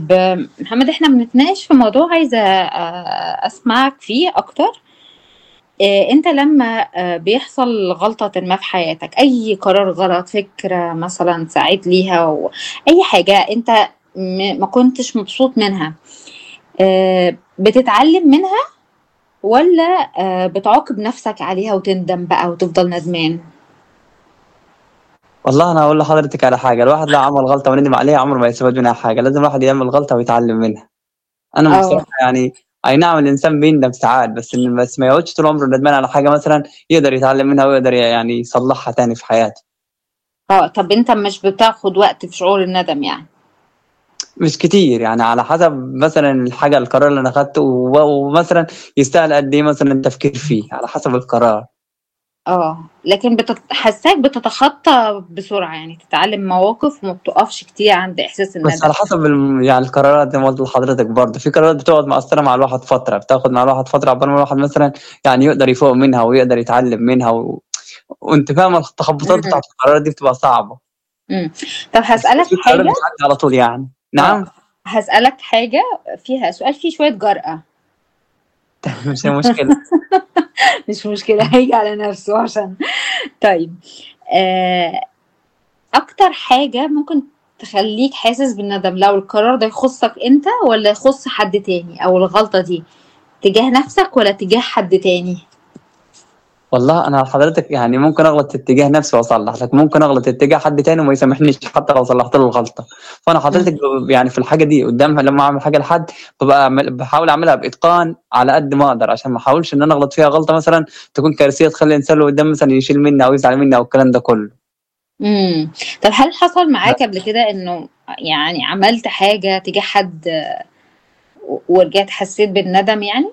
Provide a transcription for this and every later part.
طيب آه، محمد احنا بنتناقش في موضوع عايزة آه، اسمعك فيه اكتر آه، انت لما آه، بيحصل غلطة ما في حياتك اي قرار غلط فكرة مثلا سعيت ليها و... اي حاجة انت م- ما كنتش مبسوط منها آه، بتتعلم منها ولا آه، بتعاقب نفسك عليها وتندم بقى وتفضل ندمان والله انا اقول لحضرتك على حاجه الواحد لو عمل غلطه وندم عليها عمره ما يستفاد منها حاجه لازم الواحد يعمل غلطه ويتعلم منها انا اه بصراحه يعني اي نعم الانسان بيندم ساعات بس إن- بس ما يقعدش طول عمره ندمان على حاجه مثلا يقدر يتعلم منها ويقدر يعني يصلحها تاني في حياته اه طب انت مش بتاخد وقت في شعور الندم يعني مش كتير يعني على حسب مثلا الحاجه القرار اللي انا اخدته و- ومثلا يستاهل قد ايه مثلا التفكير فيه على حسب القرار اه لكن بتت... حاساك بتتخطى بسرعة يعني تتعلم مواقف وما بتقفش كتير عند إحساس بس الندم على حسب الم- يعني القرارات زي ما قلت لحضرتك برضه في قرارات بتقعد مؤثرة مع الواحد فترة بتاخد مع الواحد فترة عقبال ما الواحد مثلا يعني يقدر يفوق منها ويقدر يتعلم منها و... وانت فاهم التخبطات مم. بتاعت القرارات دي بتبقى صعبة مم. طب بس هسألك في قرارات حاجة بتعدي على طول يعني اه نعم هسألك حاجة فيها سؤال فيه شوية جرأة مش مشكلة مش مشكلة هيجي على نفسه عشان طيب آه، أكتر حاجة ممكن تخليك حاسس بالندم لو القرار ده يخصك أنت ولا يخص حد تاني أو الغلطة دي تجاه نفسك ولا تجاه حد تاني والله انا حضرتك يعني ممكن اغلط اتجاه نفسي واصلح لك ممكن اغلط اتجاه حد تاني وما يسامحنيش حتى لو صلحت له الغلطه فانا مم. حضرتك ب- يعني في الحاجه دي قدام لما اعمل حاجه لحد ببقى أعمل- بحاول اعملها باتقان على قد ما اقدر عشان ما احاولش ان انا اغلط فيها غلطه مثلا تكون كارثيه تخلي الانسان اللي قدام مثلا يشيل مني او يزعل مني او الكلام ده كله امم طب هل حصل معاك قبل كده انه يعني عملت حاجة تجاه حد آه، و- ورجعت حسيت بالندم يعني؟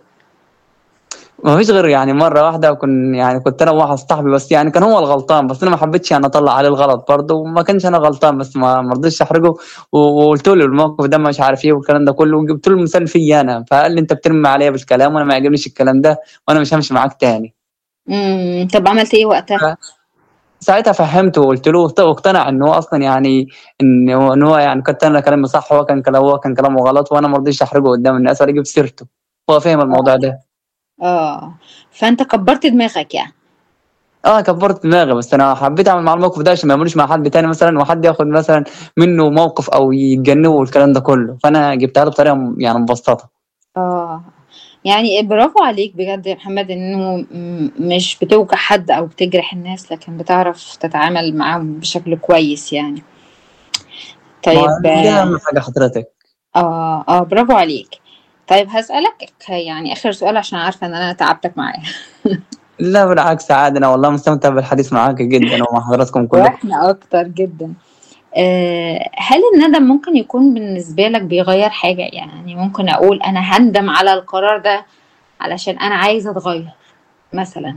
ما فيش غير يعني مره واحده كن يعني كنت انا وواحد صاحبي بس يعني كان هو الغلطان بس انا ما حبيتش يعني اطلع عليه الغلط برضه وما كانش انا غلطان بس ما ما رضيتش احرجه و- وقلت له الموقف ده مش عارف ايه والكلام ده كله وجبت له المثال فيا انا فقال لي انت بترمي عليا بالكلام وانا ما يعجبنيش الكلام ده وانا مش همشي معاك تاني امم طب عملت ايه وقتها؟ ساعتها فهمته وقلت له واقتنع ان هو اصلا يعني ان هو ان هو يعني كنت انا كلامي صح هو كان كلامه هو كان كلامه غلط وانا ما رضيتش احرجه قدام الناس ولا اجيب سيرته هو فهم الموضوع ده اه فانت كبرت دماغك يعني اه كبرت دماغي بس انا حبيت اعمل مع الموقف ده عشان ما يعملوش مع حد تاني مثلا وحد ياخد مثلا منه موقف او يتجنبه والكلام ده كله فانا جبتها له بطريقه م- يعني مبسطه اه يعني برافو عليك بجد يا محمد انه م- مش بتوجع حد او بتجرح الناس لكن بتعرف تتعامل معاهم بشكل كويس يعني ما طيب دي اه اهم حاجه حضرتك اه آه، برافو عليك طيب هسألك يعني آخر سؤال عشان عارفة ان انا تعبتك معايا لا بالعكس عادي انا والله مستمتع بالحديث معاك جدا ومع حضراتكم كلكم واحنا اكتر جدا آه، هل الندم ممكن يكون بالنسبة لك بيغير حاجة يعني ممكن اقول انا هندم على القرار ده علشان انا عايزة اتغير مثلا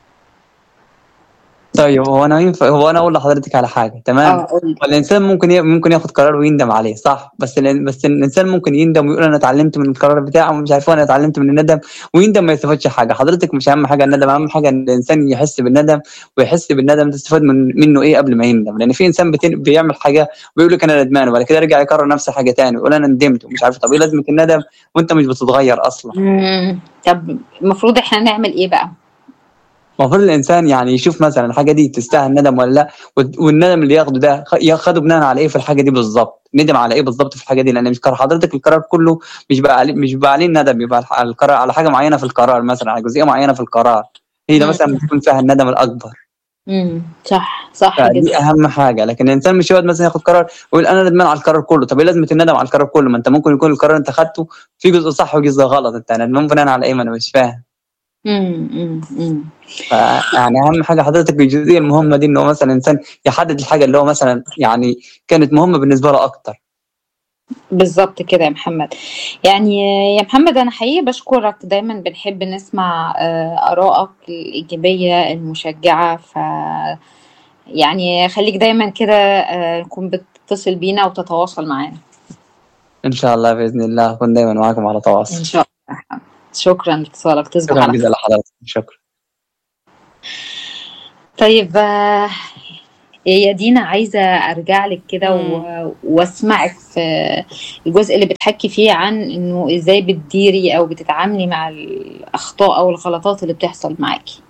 طيب هو انا ينفع هو انا اقول لحضرتك على حاجه تمام اه قولي والانسان ممكن ي... ممكن ياخد قرار ويندم عليه صح بس ال... بس الانسان ممكن يندم ويقول انا اتعلمت من القرار بتاعه ومش عارف إيه، انا اتعلمت من الندم ويندم ما يستفادش حاجه حضرتك مش اهم حاجه الندم اهم حاجه ان الانسان يحس بالندم ويحس بالندم تستفاد من منه ايه قبل ما يندم لان في انسان بتن... بيعمل حاجه ويقول لك انا ندمان وبعد كده يرجع يكرر نفس الحاجه تاني ويقول انا ندمت ومش عارف طب ايه لازمه الندم وانت مش بتتغير اصلا مم. طب المفروض احنا نعمل ايه بقى المفروض الانسان يعني يشوف مثلا الحاجه دي تستاهل ندم ولا لا وال- والندم اللي ياخده ده خ- ياخده بناء على ايه في الحاجه دي بالظبط ندم على ايه بالظبط في الحاجه دي لان مش قرار حضرتك القرار كله مش بقى عليه مش بقى عليه الندم يبقى الح- القرار على حاجه معينه في القرار مثلا على جزئيه معينه في القرار هي ده مم. مثلا بتكون فيها الندم الاكبر مم. صح صح فدي جدا اهم حاجه لكن الانسان مش يقعد مثلا ياخد قرار ويقول انا ندمان على القرار كله طب ايه لازمه الندم على القرار كله ما انت ممكن يكون القرار انت خدته في جزء صح وجزء غلط انت ندمان بناء على ايه ما انا مش فاهم مم. مم. مم. فيعني اهم حاجه حضرتك بالجزئيه المهمه دي انه مثلا الانسان يحدد الحاجه اللي هو مثلا يعني كانت مهمه بالنسبه له اكتر بالظبط كده يا محمد يعني يا محمد أنا حقيقي بشكرك دايما بنحب نسمع آه، آرائك الإيجابية المشجعة ف يعني خليك دايما كده آه، نكون بتتصل بينا وتتواصل معانا ان شاء الله باذن الله اكون دايما معاكم على إن تواصل شاء الله يا محمد. شكرا لاتصالك تصبح شكرا على جزيلا خير لحضرتك شكرا طيب آه، يا دينا عايزة أرجع لك كده مم. و- وأسمعك في الجزء اللي بتحكي فيه عن إنه إزاي بتديري أو بتتعاملي مع الأخطاء أو الغلطات اللي بتحصل معاكي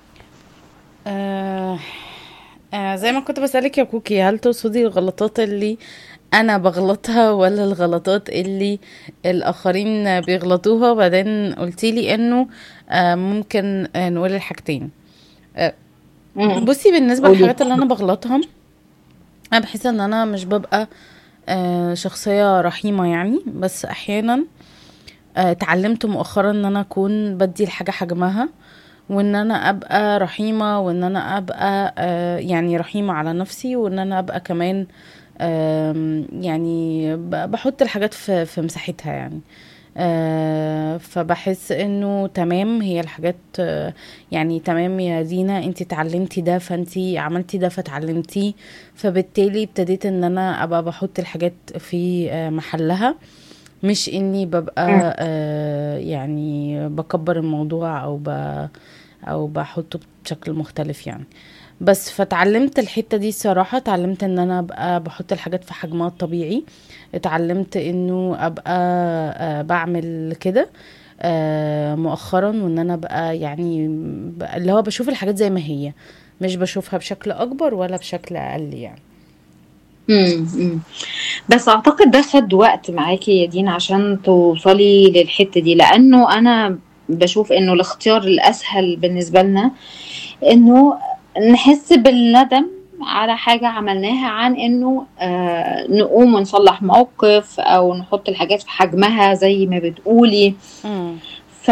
آه آه زي ما كنت بسألك يا كوكي هل تقصدي الغلطات اللي انا بغلطها ولا الغلطات اللي الاخرين بيغلطوها وبعدين قلتي لي انه آه ممكن آه نقول الحاجتين آه مم. بصي بالنسبة قولي للحاجات اللي انا بغلطها انا بحس ان انا مش ببقى آه شخصية رحيمة يعني بس احيانا آه، اتعلمت مؤخرا ان انا اكون بدي الحاجة حجمها وان انا ابقى رحيمة وان انا ابقى آه، يعني رحيمة على نفسي وان انا ابقى كمان آم، يعني ب- بحط الحاجات في في مساحتها يعني آه، فبحس انه تمام هي الحاجات آه، يعني تمام يا دينا انت اتعلمتي ده فانت عملتي ده فتعلمتيه فبالتالي ابتديت ان انا ابقى بحط الحاجات في آه، محلها مش اني مم. ببقى آه يعني بكبر الموضوع او ب او بحطه بشكل مختلف يعني بس فتعلمت الحتة دي الصراحة اتعلمت ان انا ابقى بحط الحاجات في حجمها الطبيعي اتعلمت انه ابقى آه بعمل كده آه مؤخرا وان انا ابقى يعني ب- اللي هو بشوف الحاجات زي ما هي مش بشوفها بشكل اكبر ولا بشكل اقل يعني مم. مم. بس أعتقد ده خد وقت معاكي يا دينا عشان توصلي للحتة دي لأنه أنا بشوف إنه الاختيار الأسهل بالنسبة لنا إنه نحس بالندم على حاجة عملناها عن إنه آه نقوم ونصلح موقف أو نحط الحاجات في حجمها زي ما بتقولي مم. ف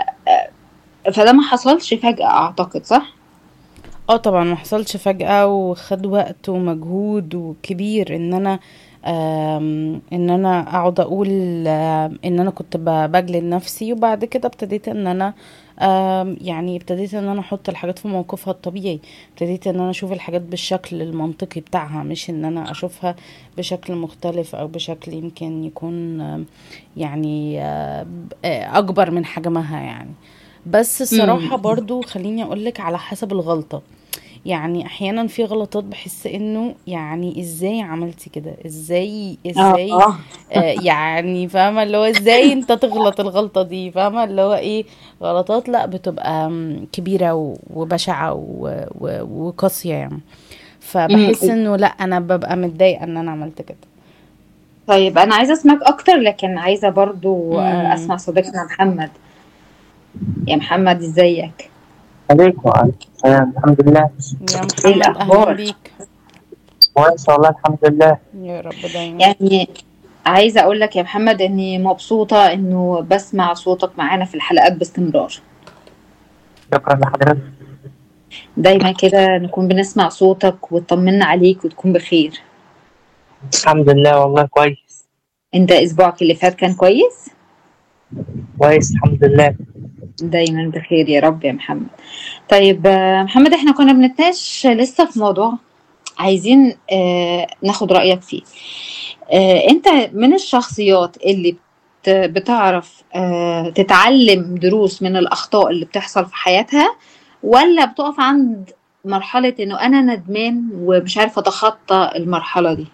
فده ما حصلش فجأة أعتقد صح؟ اه طبعا ما حصلش فجأة وخد وقت ومجهود وكبير ان انا آم، ان انا اقعد اقول آم، ان انا كنت ب- بجلد نفسي وبعد كده ابتديت ان انا آم، يعني ابتديت ان انا احط الحاجات في موقفها الطبيعي ابتديت ان انا اشوف الحاجات بالشكل المنطقي بتاعها مش ان انا اشوفها بشكل مختلف او بشكل يمكن يكون آم، يعني آه، ب- آه، اكبر من حجمها يعني بس الصراحة مم. برضو خليني اقولك على حسب الغلطة يعني احيانا في غلطات بحس انه يعني ازاي عملتي كده ازاي ازاي اه آه يعني فاهمة اللي هو ازاي انت تغلط الغلطة دي فاهمة اللي هو ايه غلطات لا بتبقى م، كبيرة و- وبشعة و- و- وقاسية يعني مم. فبحس انه لا انا ببقى متضايقة ان انا عملت كده طيب أنا عايزة أسمعك أكتر لكن عايزة برضو آه، امم أسمع صديقنا محمد يا محمد ازيك عليكم وعليكم السلام الحمد لله يا ايه محمد اهلا الأخبار بيك كويس والله الحمد لله يا رب دايما يعني عايزة أقول لك يا محمد إني مبسوطة إنه بسمع صوتك معانا في الحلقات باستمرار شكرا لحضرتك دايما كده نكون بنسمع صوتك وطمنا عليك وتكون بخير الحمد لله والله كويس انت اسبوعك اللي فات كان كويس كويس الحمد لله دايما بخير يا رب يا محمد طيب آه، محمد احنا كنا بنتناقش لسه في موضوع عايزين آه، ناخد رأيك فيه آه، انت من الشخصيات اللي بت- بتعرف آه، تتعلم دروس من الأخطاء اللي بتحصل في حياتها ولا بتقف عند مرحلة انه انا ندمان ومش عارفة اتخطى المرحلة دي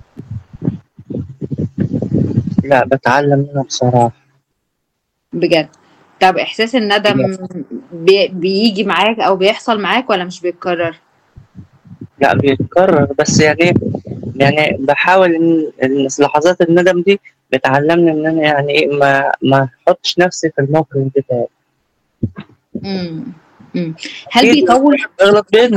لا بتعلم منها بصراحة بجد طب احساس الندم بي بيجي معاك او بيحصل معاك ولا مش بيتكرر لا بيتكرر بس يعني يعني بحاول ان إن لحظات الندم دي بتعلمني ان انا يعني إيه ما ما احطش نفسي في الموقف بتاعي امم امم هل اكيد بيطول اغلط بينا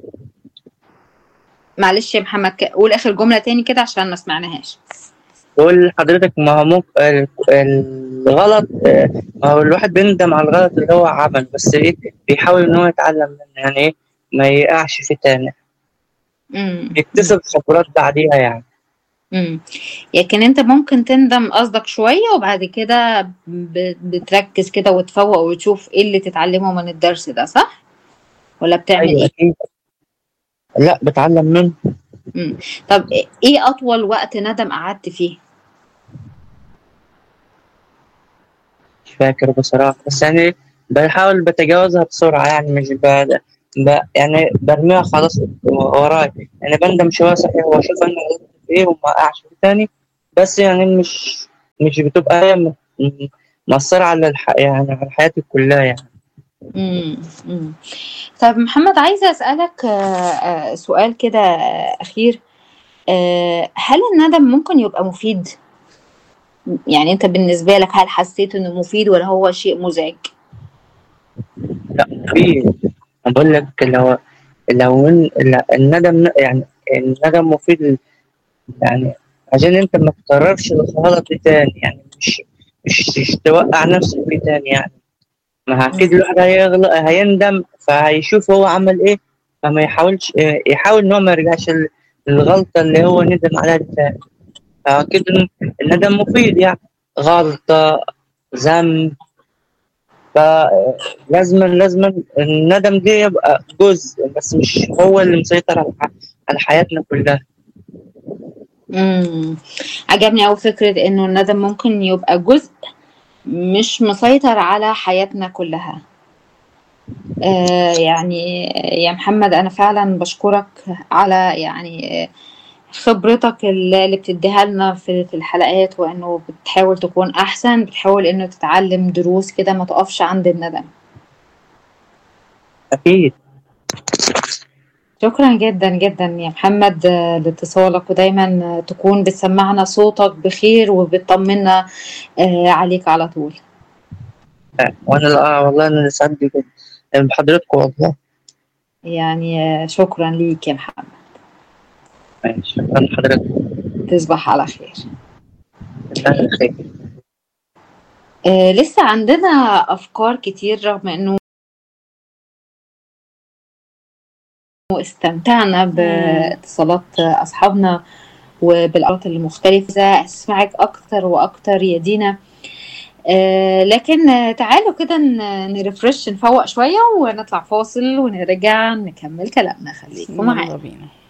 معلش يا محمد ك- قول اخر جملة تاني كده عشان ما سمعناهاش بقول لحضرتك ما هو ممكن ال- الغلط آه، ما هو الواحد بيندم على الغلط اللي هو عمل بس ايه بيحاول ان هو يتعلم منه يعني ايه ما يقعش فيه تاني امم يكتسب خبرات بعديها يعني امم لكن انت ممكن تندم قصدك شوية وبعد كده ب- بتركز كده وتفوق وتشوف ايه اللي تتعلمه من الدرس ده صح ولا بتعمل ايوه ايه اكيد لا بتعلم منه امم طب ايه اطول وقت ندم قعدت فيه مش فاكر بصراحة بس يعني بحاول بتجاوزها بسرعة يعني مش ب... ب... يعني برميها خلاص وراي يعني بندم شوية صحيح وأشوف أنا غلطت في إيه وما أقعش في تاني بس يعني مش مش بتبقى هي م- م- مأثرة على الح... يعني على حياتي كلها يعني مم. مم. طب محمد عايزة أسألك آه، آه، سؤال كده آه، أخير آه، هل الندم ممكن يبقى مفيد؟ يعني أنت بالنسبة لك هل حسيت إنه مفيد ولا هو شيء مزعج؟ لا في أنا بقول لك لو لو إن- لا، الندم يعني الندم مفيد يعني عشان انت ما تكررش الغلط دي تاني يعني مش مش مش توقع نفسك فيه تاني يعني ما اكيد الواحد هيغلط هيندم فهيشوف هو عمل ايه فما يحاولش اه، يحاول ان هو ما يرجعش ال- للغلطه اللي هو ندم عليها دي تاني فاكيد إن الندم مفيد يعني غلطه ذنب فلازما لازما الندم دي يبقى جزء بس مش هو اللي مسيطر على ح- على حياتنا كلها مم. عجبني أوي فكرة إنه الندم ممكن يبقى جزء مش مسيطر على حياتنا كلها آه يعني يا محمد أنا فعلا بشكرك على يعني خبرتك اللي اللي بتديها لنا في في الحلقات وإنه بتحاول تكون أحسن بتحاول إنه تتعلم دروس كده ما تقفش عند الندم اكيد شكرا جدا جدا يا محمد آه، لاتصالك ودايما آه، تكون بتسمعنا صوتك بخير وبتطمنا آه، عليك على طول وانا لا والله انا اللي سعيد جدا بحضرتكم والله يعني آه، شكرا ليك يا محمد ماشي شكرا لحضرتك تصبح على خير الله خير آه، لسه عندنا أفكار كتير رغم إنه استمتعنا باتصالات أصحابنا وبالأوقات المختلفة أسمعك أكتر وأكتر يا دينا آه، لكن آه، تعالوا كده ن- نرفرش نفوق شوية ونطلع فاصل ونرجع نكمل كلامنا خليكم معانا يلا بينا